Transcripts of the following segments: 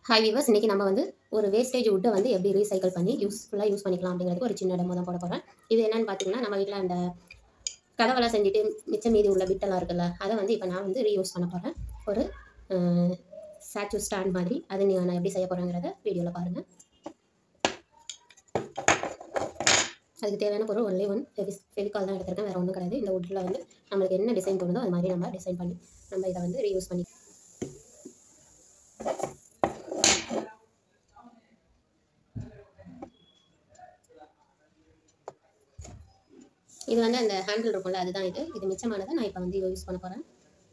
hi viewers இன்றைக்கி நம்ம வந்து ஒரு வேஸ்டேஜ் வுட்டை வந்து எப்படி ரீசைக்கிள் பண்ணி யூஸ்ஃபுல்லாக யூஸ் பண்ணிக்கலாம் அப்படிங்கிறதுக்கு ஒரு சின்ன டெமோ தான் போட போகிறேன் இது என்னன்னு பார்த்தீங்கன்னா நம்ம வீட்டில் அந்த கதவெல்லாம் செஞ்சுட்டு மிச்சம் மீதி உள்ள பிட்டெல்லாம் இருக்குல்ல அதை வந்து இப்போ நான் வந்து ரீயூஸ் பண்ண போகிறேன் ஒரு ஸ்டாச்சு ஸ்டாண்ட் மாதிரி அதை நீங்கள் நான் எப்படி செய்ய போகிறேங்கிறத வீடியோவில் பாருங்கள் அதுக்கு தேவையான பொருள் ஒன்லி ஒன் ஃபெவி ஃபெவிகால் தான் எடுத்திருக்கேன் வேறு ஒன்றும் கிடையாது இந்த வுட்டில் வந்து நம்மளுக்கு என்ன டிசைன் தோணுதோ அது மாதிரி நம்ம டிசைன் பண்ணி நம்ம இதை வந்து ரீயூஸ் பண்ணி இது வந்து அந்த ஹேண்டில் இருக்கும்ல அதுதான் இது இது மிச்சமானதை நான் இப்போ வந்து யூஸ் பண்ண போகிறேன்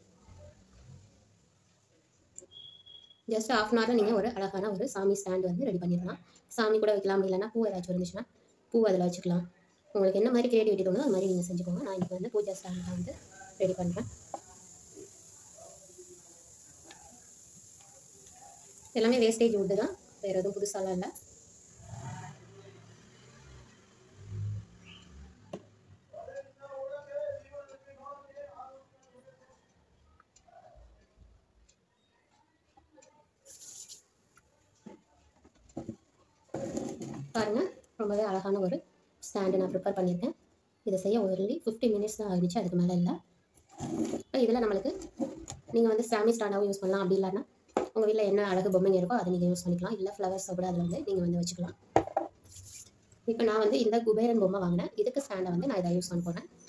ஜஸ்ட் ஆஃப் அன் ஹவரில் நீங்கள் ஒரு அழகான ஒரு சாமி ஸ்டாண்ட் வந்து ரெடி பண்ணிடலாம் சாமி கூட வைக்கலாம் அப்படி இல்லைன்னா பூ ஏதாச்சும் இருந்துச்சுன்னா பூ அதில் வச்சுக்கலாம் உங்களுக்கு என்ன மாதிரி கிரியேட்டிவிட்டி தோணுதோ அது மாதிரி நீங்கள் செஞ்சுக்கோங்க நான் இன்றைக்கி வந்து பூஜா ஸ்டாண்ட் தான் வந்து ரெடி பண்ணுறேன் எல்லாமே வேஸ்டேஜ் வுட்டு தான் வேறு எதுவும் புதுசாலாம் இல்லை பாருங்கள் ரொம்பவே அழகான ஒரு ஸ்டாண்டு நான் ப்ரிப்பேர் பண்ணியிருக்கேன் இதை செய்ய ஒன்லி ஃபிஃப்டி மினிட்ஸ் தான் ஆகிடுச்சு அதுக்கு மேலே இல்லை இப்போ இதில் நம்மளுக்கு நீங்கள் வந்து சாமி ஸ்டாண்டாகவும் யூஸ் பண்ணலாம் அப்படி இல்லைன்னா உங்கள் வீட்டில் என்ன அழகு பொம்மைங்க இருக்கோ அதை நீங்கள் யூஸ் பண்ணிக்கலாம் இல்லை ஃப்ளவர்ஸை கூட அதில் வந்து நீங்கள் வந்து வச்சுக்கலாம் இப்போ நான் வந்து இந்த குபேரன் பொம்மை வாங்கினேன் இதுக்கு ஸ்டாண்டை வந்து நான் இதை யூஸ் பண்ண போகிறேன்